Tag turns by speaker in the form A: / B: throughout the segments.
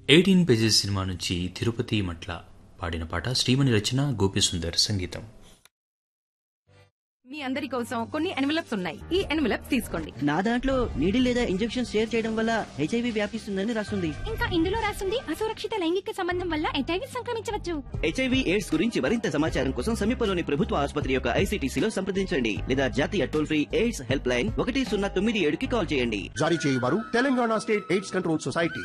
A: eighteen pages cinema నుంచి తిరుపతి మట్ల పాడిన పాట శ్రీమణి రచన గోపిసుందర్ సంగీతం
B: మీ అందరి కోసం కొన్ని ఎన్వలప్స్ ఉన్నాయి ఈ ఎన్వలప్స్ తీసుకోండి
C: నా దాంట్లో నీడి లేదా ఇంజెక్షన్ షేర్ చేయడం వల్ల హెచ్ఐవి వ్యాపిస్తుందని రాస్తుంది
D: ఇంకా ఇందులో రాసింది అసురక్షిత లైంగిక సంబంధం వల్ల ఎటైవి సంక్రమించవచ్చు
C: హెచ్ఐవి ఎయిడ్స్ గురించి మరింత సమాచారం కోసం సమీపంలోని ప్రభుత్వ ఆసుపత్రి యొక్క ఐసీటీసీలో సంప్రదించండి లేదా జాతీయ toll free AIDS helpline ఒకటి సున్నా తొమ్మిది ఏడుకి కాల్ చేయండి
E: జారీ చేయవారు Telangana state AIDS control society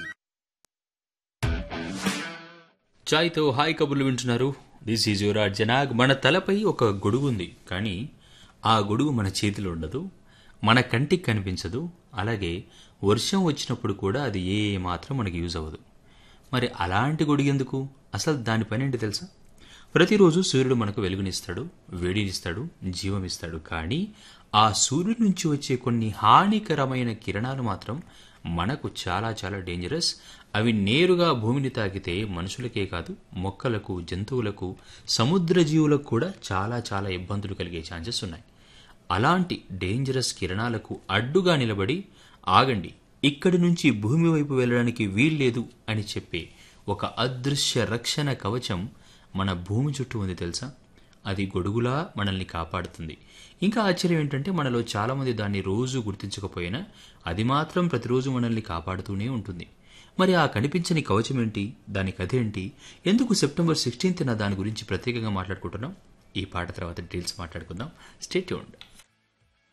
A: చాయ్తో హాయ్ కబుర్లు వింటున్నారు దిస్ ఈజ్ యువర్ జనాగ్ మన తలపై ఒక గొడుగు ఉంది కానీ ఆ గొడుగు మన చేతిలో ఉండదు మన కంటికి కనిపించదు అలాగే వర్షం వచ్చినప్పుడు కూడా అది ఏ మాత్రం మనకి యూజ్ అవ్వదు మరి అలాంటి గొడుగు ఎందుకు అసలు దాని పని ఏంటి తెలుసా ప్రతిరోజు సూర్యుడు మనకు వెలుగునిస్తాడు వేడినిస్తాడు జీవమిస్తాడు కానీ ఆ సూర్యుడి నుంచి వచ్చే కొన్ని హానికరమైన కిరణాలు మాత్రం మనకు చాలా చాలా డేంజరస్ అవి నేరుగా భూమిని తాకితే మనుషులకే కాదు మొక్కలకు జంతువులకు సముద్ర జీవులకు కూడా చాలా చాలా ఇబ్బందులు కలిగే ఛాన్సెస్ ఉన్నాయి అలాంటి డేంజరస్ కిరణాలకు అడ్డుగా నిలబడి ఆగండి ఇక్కడి నుంచి భూమి వైపు వెళ్ళడానికి వీల్లేదు అని చెప్పే ఒక అదృశ్య రక్షణ కవచం మన భూమి చుట్టూ ఉంది తెలుసా అది గొడుగులా మనల్ని కాపాడుతుంది ఇంకా ఆశ్చర్యం ఏంటంటే మనలో చాలామంది దాన్ని రోజు గుర్తించకపోయినా అది మాత్రం ప్రతిరోజు మనల్ని కాపాడుతూనే ఉంటుంది మరి ఆ కనిపించని కవచం ఏంటి దాని కథ ఏంటి ఎందుకు సెప్టెంబర్ సిక్స్టీన్త్న దాని గురించి ప్రత్యేకంగా మాట్లాడుకుంటున్నాం ఈ పాట తర్వాత డీటెయిల్స్ మాట్లాడుకుందాం స్టేట్ యూన్డ్